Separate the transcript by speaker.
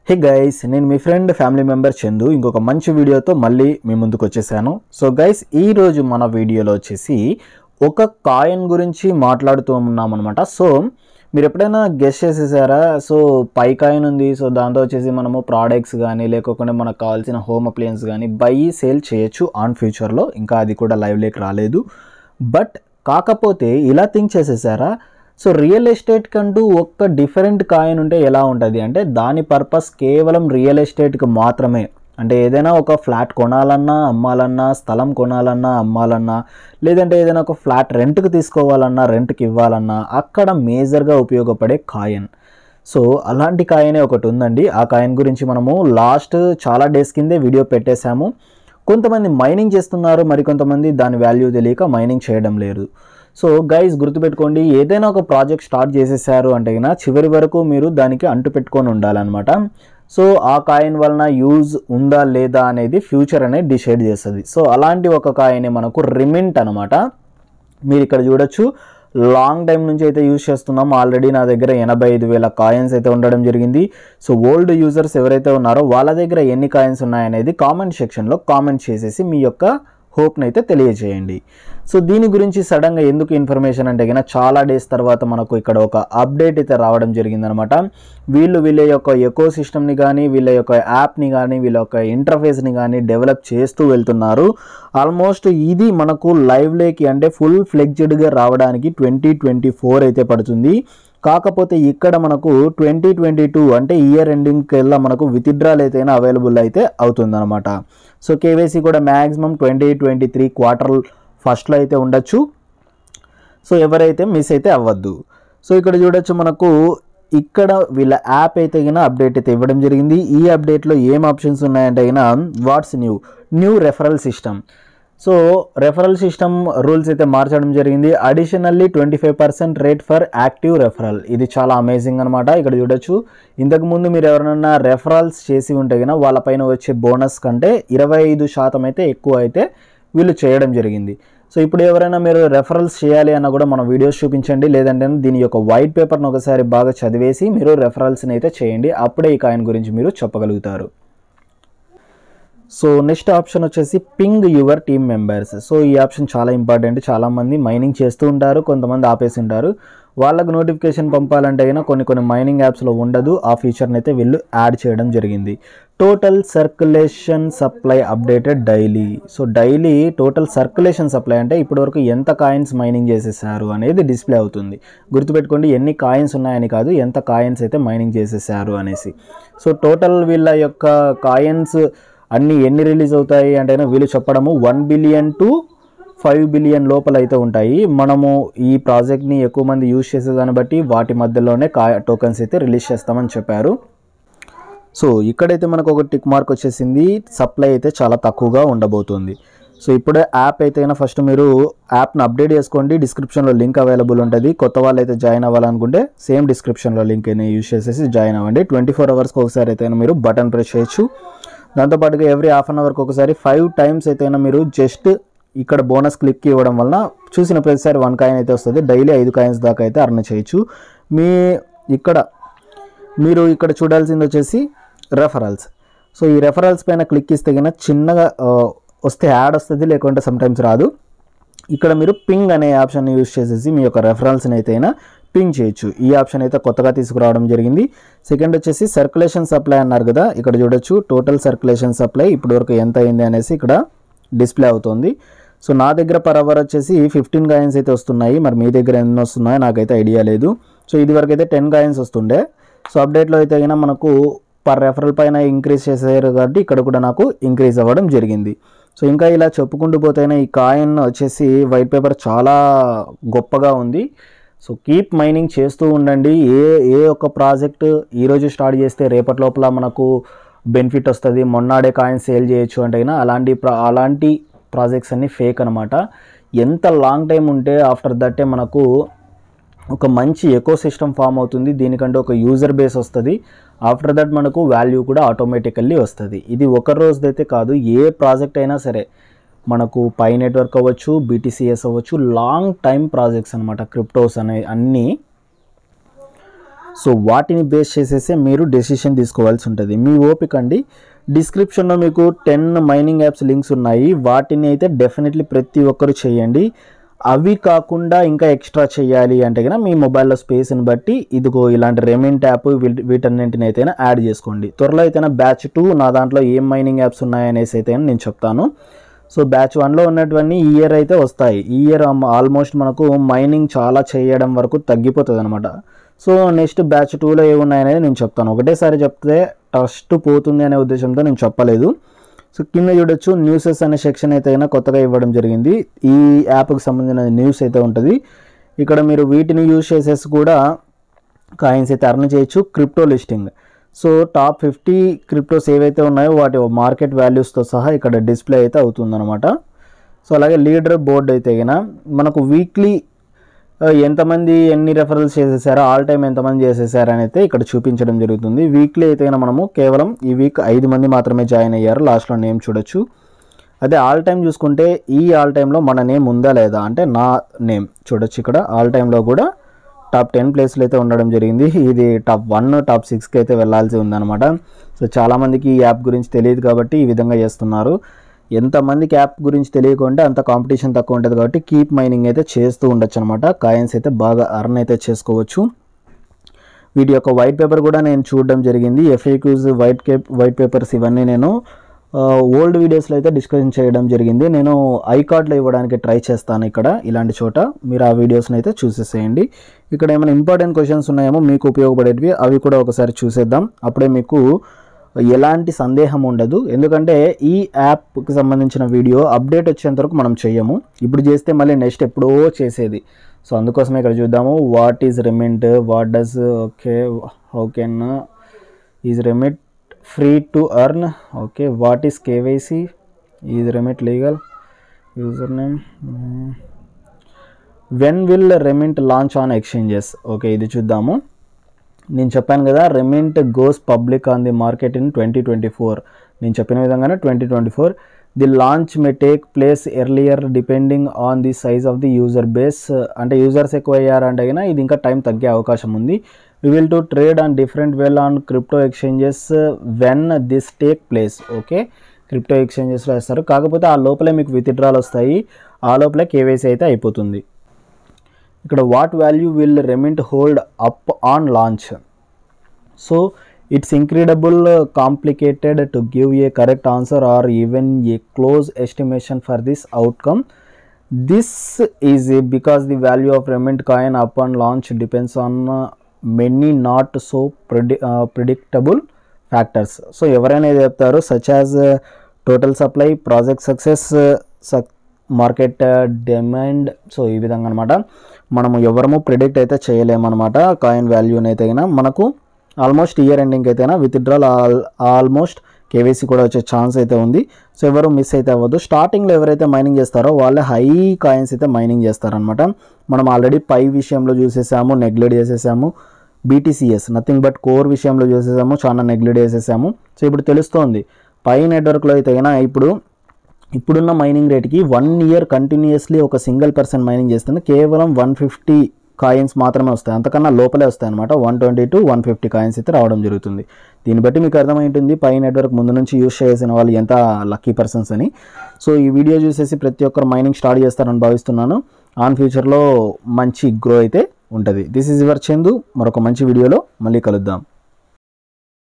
Speaker 1: హే guys నేను మీ friend family member Chandu ఇంకొక మంచి వీడియోతో మళ్ళీ మీ ముందుకు వచ్చేసాను సో గైస్ ఈ రోజు మన వీడియోలో వచ్చేసి ఒక కాయిన్ గురించి మాట్లాడుతూ ఉన్నాం అనమాట సో మీరు ఎప్పుడైనా గెస్ట్ చేసేసారా సో పై కాయిన్ ఉంది సో దాంతో వచ్చేసి మనము ప్రోడక్ట్స్ కానీ లేకపోతే మనకు కావాల్సిన హోమ్ అప్లయన్స్ కానీ బై సేల్ చేయొచ్చు ఆన్ ఫ్యూచర్లో ఇంకా అది కూడా లైవ్ లేక్ రాలేదు బట్ కాకపోతే ఇలా థింక్ చేసేసారా సో రియల్ ఎస్టేట్ కంటూ ఒక్క డిఫరెంట్ కాయిన్ ఉంటే ఎలా ఉంటుంది అంటే దాని పర్పస్ కేవలం రియల్ ఎస్టేట్కి మాత్రమే అంటే ఏదైనా ఒక ఫ్లాట్ కొనాలన్నా అమ్మాలన్నా స్థలం కొనాలన్నా అమ్మాలన్నా లేదంటే ఏదైనా ఒక ఫ్లాట్ రెంట్కి తీసుకోవాలన్నా రెంట్కి ఇవ్వాలన్నా అక్కడ మేజర్గా ఉపయోగపడే కాయిన్ సో అలాంటి కాయినే ఒకటి ఉందండి ఆ కాయిన్ గురించి మనము లాస్ట్ చాలా డేస్ కిందే వీడియో పెట్టేశాము కొంతమంది మైనింగ్ చేస్తున్నారు మరికొంతమంది దాని వాల్యూ తెలియక మైనింగ్ చేయడం లేదు సో గైస్ గుర్తుపెట్టుకోండి ఏదైనా ఒక ప్రాజెక్ట్ స్టార్ట్ చేసేసారు అంటే గిన చివరి వరకు మీరు దానికి అంటు పెట్టుకొని ఉండాలన్నమాట సో ఆ కాయిన్ వలన యూజ్ ఉందా లేదా అనేది ఫ్యూచర్ అనేది డిసైడ్ చేస్తుంది సో అలాంటి ఒక కాయిన్ మనకు రిమింట్ అనమాట మీరు ఇక్కడ చూడొచ్చు లాంగ్ టైం నుంచి అయితే యూజ్ చేస్తున్నాం ఆల్రెడీ నా దగ్గర ఎనభై ఐదు వేల కాయిన్స్ అయితే ఉండడం జరిగింది సో ఓల్డ్ యూజర్స్ ఎవరైతే ఉన్నారో వాళ్ళ దగ్గర ఎన్ని కాయిన్స్ ఉన్నాయనేది కామెంట్ సెక్షన్లో కామెంట్ చేసేసి మీ యొక్క హోప్ని అయితే తెలియజేయండి సో దీని గురించి సడన్గా ఎందుకు ఇన్ఫర్మేషన్ అంటే కనుక చాలా డేస్ తర్వాత మనకు ఇక్కడ ఒక అప్డేట్ అయితే రావడం జరిగిందనమాట వీళ్ళు వీళ్ళ యొక్క ఎకో సిస్టమ్ని కానీ వీళ్ళ యొక్క యాప్ని కానీ వీళ్ళ యొక్క ఇంటర్ఫేస్ని కానీ డెవలప్ చేస్తూ వెళ్తున్నారు ఆల్మోస్ట్ ఇది మనకు లైవ్లోకి అంటే ఫుల్ ఫ్లెక్జ్డ్గా రావడానికి ట్వంటీ ట్వంటీ ఫోర్ అయితే పడుతుంది కాకపోతే ఇక్కడ మనకు ట్వంటీ ట్వంటీ టూ అంటే ఇయర్ ఎండింగ్కి వెళ్ళా మనకు విత్డ్రాల్ అయితే అవైలబుల్ అయితే అవుతుందన్నమాట సో కేవైసీ కూడా maximum twenty twenty three quarter ఫస్ట్లో అయితే ఉండొచ్చు సో ఎవరైతే మిస్ అయితే అవ్వద్దు సో ఇక్కడ చూడొచ్చు మనకు ఇక్కడ వీళ్ళ యాప్ అయితే గిన అప్డేట్ అయితే ఇవ్వడం జరిగింది ఈ అప్డేట్లో ఏం ఆప్షన్స్ ఉన్నాయంటే గిన what's new new referral system so referral system rules అయితే మార్చడం జరిగింది additionally twenty five percent rate for active referral ఇది చాలా అమేజింగ్ అనమాట ఇక్కడ చూడొచ్చు ఇంతకుముందు మీరు ఎవరైనా రెఫరల్స్ చేసి ఉంటే కనుక వాళ్ళపైన వచ్చే బోనస్ కంటే ఇరవై ఐదు శాతం అయితే ఎక్కువ అయితే వీళ్ళు చేయడం జరిగింది సో ఇప్పుడు ఎవరైనా మీరు రెఫరల్స్ చేయాలి అన్న కూడా మన వీడియోస్ చూపించండి లేదంటే దీని యొక్క వైట్ పేపర్ను ఒకసారి బాగా చదివేసి మీరు రెఫరల్స్ని అయితే చేయండి అప్పుడే ఈ కాయిన్ గురించి మీరు చెప్పగలుగుతారు సో నెక్స్ట్ ఆప్షన్ వచ్చేసి ping your team members so ఈ ఆప్షన్ చాలా ఇంపార్టెంట్ చాలామంది మైనింగ్ చేస్తూ ఉంటారు కొంతమంది ఆపేసి ఉంటారు వాళ్ళకు నోటిఫికేషన్ పంపాలంటే అయినా కొన్ని కొన్ని మైనింగ్ యాప్స్లో ఉండదు ఆ ఫీచర్ని అయితే వీళ్ళు యాడ్ చేయడం జరిగింది total circulation supply updated daily so daily total circulation supply అంటే ఇప్పటివరకు ఎంత కాయిన్స్ మైనింగ్ చేసేసారు అనేది డిస్ప్లే అవుతుంది గుర్తుపెట్టుకోండి ఎన్ని కాయిన్స్ ఉన్నాయని కాదు ఎంత కాయిన్స్ అయితే మైనింగ్ చేసేసారు అనేసి సో టోటల్ వీళ్ళ యొక్క కాయిన్స్ అన్నీ ఎన్ని రిలీజ్ అవుతాయి అంటే వీళ్ళు చెప్పడము one billion to five billion లోపల అయితే ఉంటాయి మనము ఈ ప్రాజెక్ట్ని ఎక్కువ మంది యూజ్ చేసేదాన్ని బట్టి వాటి మధ్యలోనే కా టోకన్స్ అయితే రిలీజ్ చేస్తామని చెప్పారు సో ఇక్కడైతే మనకు ఒక టిక్ మార్క్ వచ్చేసింది సప్లై అయితే చాలా తక్కువగా ఉండబోతుంది సో ఇప్పుడే యాప్ అయితే ఫస్ట్ మీరు యాప్ని అప్డేట్ చేసుకోండి డిస్క్రిప్షన్లో లింక్ అవైలబుల్ ఉంటుంది కొత్త వాళ్ళు అయితే జాయిన్ అవ్వాలనుకుంటే సేమ్ డిస్క్రిప్షన్లో లింక్ అయినా యూజ్ చేసేసి జాయిన్ అవ్వండి ట్వంటీ ఫోర్ అవర్స్కి ఒకసారి అయితే మీరు బటన్ ప్రెస్ చేయొచ్చు దాంతోపాటుగా ఎవ్రీ హాఫ్ అన్ అవర్కి ఒకసారి ఫైవ్ టైమ్స్ అయితే మీరు జస్ట్ ఇక్కడ బోనస్ క్లిక్ ఇవ్వడం వలన చూసిన ప్రతిసారి వన్ కాయిన్ అయితే వస్తుంది డైలీ ఐదు కాయిన్స్ దాకా అయితే అర్న్ చేయొచ్చు మీ ఇక్కడ మీరు ఇక్కడ చూడాల్సింది వచ్చేసి రెఫరల్స్ సో ఈ రెఫరల్స్ పైన క్లిక్ ఇస్తే కన్నా చిన్నగా ఆ, వస్తే యాడ్ వస్తుంది లేకుంటే సమ్టైమ్స్ రాదు ఇక్కడ మీరు పింగ్ అనే ఆప్షన్ యూస్ చేసేసి మీ యొక్క రెఫరల్స్ని అయితే అయినా పింగ్ చేయొచ్చు ఈ ఆప్షన్ అయితే కొత్తగా తీసుకురావడం జరిగింది సెకండ్ వచ్చేసి సర్క్యులేషన్ సప్లై అన్నారు కదా ఇక్కడ చూడొచ్చు టోటల్ సర్క్యులేషన్ సప్లై ఇప్పటివరకు ఎంత అయింది అనేసి ఇక్కడ డిస్ప్లే అవుతుంది సో నా దగ్గర పర్ అవర్ వచ్చేసి ఫిఫ్టీన్ కాయిన్స్ అయితే వస్తున్నాయి మరి మీ దగ్గర ఎన్ని వస్తున్నాయో నాకైతే ఐడియా లేదు సో ఇది వరకు అయితే టెన్ కాయిన్స్ వస్తుండే సో అప్డేట్లో అయితే అయినా మనకు పర్ రెఫరల్ పైన ఇంక్రీజ్ చేసారు కాబట్టి ఇక్కడ కూడా నాకు ఇంక్రీజ్ అవ్వడం జరిగింది సో ఇంకా ఇలా చెప్పుకుంటూ పోతేనే ఈ కాయిన్ వచ్చేసి వైట్ పేపర్ చాలా గొప్పగా ఉంది సో కీప్ మైనింగ్ చేస్తూ ఉండండి ఏ ఏ ఒక్క ప్రాజెక్ట్ ఈరోజు స్టార్ట్ చేస్తే రేపటి లోపల మనకు బెనిఫిట్ వస్తుంది మొన్నాడే కాయిన్ సేల్ చేయొచ్చు అంటే అయినా అలాంటి ప్రా అలాంటి ప్రాజెక్ట్స్ అన్నీ ఫేక్ అనమాట ఎంత లాంగ్ టైం ఉంటే ఆఫ్టర్ దట్టే మనకు ఒక మంచి ఎకో సిస్టమ్ ఫామ్ అవుతుంది దీనికంటే ఒక యూజర్ బేస్ వస్తుంది ఆఫ్టర్ దట్ మనకు వాల్యూ కూడా ఆటోమేటికల్లీ వస్తుంది ఇది ఒక రోజుదైతే కాదు ఏ ప్రాజెక్ట్ అయినా సరే మనకు పై నెట్వర్క్ అవ్వచ్చు బీటీసీఎస్ అవ్వచ్చు లాంగ్ టైం ప్రాజెక్ట్స్ అనమాట క్రిప్టోస్ అనే అన్నీ సో వాటిని బేస్ చేసేసే మీరు డెసిషన్ తీసుకోవాల్సి ఉంటుంది మీ ఓపిక అండి డిస్క్రిప్షన్లో మీకు టెన్ మైనింగ్ యాప్స్ లింక్స్ ఉన్నాయి వాటిని అయితే డెఫినెట్లీ ప్రతి ఒక్కరు చేయండి అవి కాకుండా ఇంకా ఎక్స్ట్రా చేయాలి అంటే కనుక మీ మొబైల్లో స్పేస్ని బట్టి ఇదిగో ఇలాంటి రెమెంట్ యాప్ వీటి- వీటన్నింటిని అయితే యాడ్ చేసుకోండి త్వరలో అయితే బ్యాచ్ టూ నా దాంట్లో ఏం మైనింగ్ యాప్స్ ఉన్నాయనేసి అయితే నేను చెప్తాను సో బ్యాచ్ వన్లో ఉన్నటువంటి ఈ ఇయర్ అయితే వస్తాయి ఈ ఇయర్ ఆల్మోస్ట్ మనకు మైనింగ్ చాలా చేయడం వరకు తగ్గిపోతుంది అనమాట సో నెక్స్ట్ బ్యాచ్ టూలో ఏమున్నాయనేది నేను చెప్తాను ఒకటేసారి చెప్తే ట్రస్ట్ పోతుంది అనే ఉద్దేశంతో నేను చెప్పలేదు సో కింద చూడొచ్చు న్యూసెస్ అనే సెక్షన్ అయితే అయినా కొత్తగా ఇవ్వడం జరిగింది ఈ యాప్కి సంబంధించిన న్యూస్ అయితే ఉంటుంది ఇక్కడ మీరు వీటిని యూజ్ చేసేసి కూడా కాయిన్స్ అయితే అర్న్ చేయొచ్చు crypto listing so top fifty cryptos ఏవైతే ఉన్నాయో వాటి మార్కెట్ వాల్యూస్తో సహా ఇక్కడ డిస్ప్లే అయితే అవుతుందన్నమాట సో అలాగే లీడర్ బోర్డ్ అయితే గిన మనకు వీక్లీ ఎంతమంది ఎన్ని రెఫరల్స్ చేసేసారో ఆల్ టైం ఎంతమంది చేసేసారు అని అయితే ఇక్కడ చూపించడం జరుగుతుంది వీక్లీ అయితే గిన మనము కేవలం ఈ వీక్ ఐదు మంది మాత్రమే జాయిన్ అయ్యారు లాస్ట్లో నేమ్ చూడొచ్చు అదే ఆల్ టైం చూసుకుంటే ఈ ఆల్ టైంలో మన నేమ్ ఉందా లేదా అంటే నా నేమ్ చూడొచ్చు ఇక్కడ ఆల్ టైంలో కూడా టాప్ టెన్ ప్లేస్లు అయితే ఉండడం జరిగింది ఇది టాప్ వన్ టాప్ సిక్స్కి అయితే వెళ్ళాల్సి ఉందన్నమాట సో చాలామందికి ఈ యాప్ గురించి తెలియదు కాబట్టి ఈ విధంగా చేస్తున్నారు ఎంతమందికి యాప్ గురించి తెలియకుంటే అంత కాంపిటీషన్ తక్కువ ఉంటుంది కాబట్టి కీప్ మైనింగ్ అయితే చేస్తూ ఉండొచ్చు అనమాట కాయిన్స్ అయితే బాగా అర్న్ అయితే చేసుకోవచ్చు వీటి యొక్క వైట్ పేపర్ కూడా నేను చూడడం జరిగింది FAQs white cape white papers ఇవన్నీ నేను ఓల్డ్ వీడియోస్లో అయితే డిస్కషన్ చేయడం జరిగింది నేను ఐ కార్డ్లో ఇవ్వడానికి ట్రై చేస్తాను ఇక్కడ ఇలాంటి చోట మీరు ఆ వీడియోస్ని అయితే చూసేసేయండి ఇక్కడ ఏమైనా ఇంపార్టెంట్ క్వశ్చన్స్ ఉన్నాయేమో మీకు ఉపయోగపడేటివి అవి కూడా ఒకసారి చూసేద్దాం అప్పుడే మీకు ఎలాంటి సందేహం ఉండదు ఎందుకంటే ఈ యాప్కి సంబంధించిన వీడియో అప్డేట్ వచ్చేంత వరకు మనం చెయ్యము ఇప్పుడు చేస్తే మళ్ళీ నెక్స్ట్ ఎప్పుడో చేసేది సో అందుకోసమే ఇక్కడ చూద్దాము what is Remint what does okay how can is Remit free to earn okay what is KYC is Remit legal user name when will Remint launch on exchanges okay ఇది చూద్దాము నేను చెప్పాను కదా Remint goes public on the market in twenty twenty four నేను చెప్పిన విధంగానే twenty twenty four the launch may take place earlier depending on the size of the user base అంటే users ఎక్కువ అయ్యారంటే కనుక ఇది ఇంకా టైం తగ్గే అవకాశం ఉంది we will to trade on different well on crypto exchanges when this take place okay crypto ఎక్స్చేంజెస్లో వేస్తారు కాకపోతే ఆ లోపలే మీకు విత్డ్రాల్ వస్తాయి ఆ లోపలే కేవైసీ అయితే అయిపోతుంది ఇక్కడ what value will Remint hold up on launch so it's incredible complicated to give a correct answer or even a close estimation for this outcome this is because the value of Remint coin up on launch depends on many not so ప్రిడి predictable factors so ఎవరైనా ఏది చెప్తారు such as total supply project success market demand so ఈ విధంగా అనమాట మనము ఎవరము predict అయితే చేయలేమన్నమాట coin వాల్యూని అయితే అయినా మనకు ఆల్మోస్ట్ ఇయర్ ఎండింగ్ అయితేనా విత్డ్రాల్ ఆల్ ఆల్మోస్ట్ కేవైసీ కూడా వచ్చే ఛాన్స్ అయితే ఉంది సో ఎవరు మిస్ అయితే అవ్వద్దు స్టార్టింగ్లో ఎవరైతే మైనింగ్ చేస్తారో వాళ్ళే హై కాయిన్స్ అయితే మైనింగ్ చేస్తారనమాట మనం ఆల్రెడీ పై విషయంలో చూసేసాము నెగ్లెక్ట్ చేసేసాము బీటీసీఎస్ నథింగ్ బట్ కోర్ విషయంలో చూసేసాము చాలా నెగ్లెక్ట్ చేసేసాము సో ఇప్పుడు తెలుస్తోంది పై నెట్వర్క్లో అయితే అయినా ఇప్పుడు ఇప్పుడున్న మైనింగ్ రేట్కి వన్ ఇయర్ కంటిన్యూస్లీ ఒక సింగిల్ పర్సన్ మైనింగ్ చేస్తుంది కేవలం వన్ ఫిఫ్టీ కాయిన్స్ మాత్రమే వస్తాయి అంతకన్నా లోపలే వస్తాయి అనమాట one twenty to one fifty coins అయితే రావడం జరుగుతుంది దీన్ని బట్టి మీకు అర్థమైంటుంది పై నెట్వర్క్ ముందు నుంచి యూస్ చేసిన వాళ్ళు ఎంత లక్కీ పర్సన్స్ అని సో ఈ వీడియో చూసేసి ప్రతి ఒక్కరు మైనింగ్ స్టార్ట్ చేస్తారని భావిస్తున్నాను ఆన్ ఫ్యూచర్లో మంచి గ్రో అయితే ఉంటుంది దిస్ ఈజ్ యువర్ చందు మరొక మంచి వీడియోలో మళ్ళీ కలుద్దాం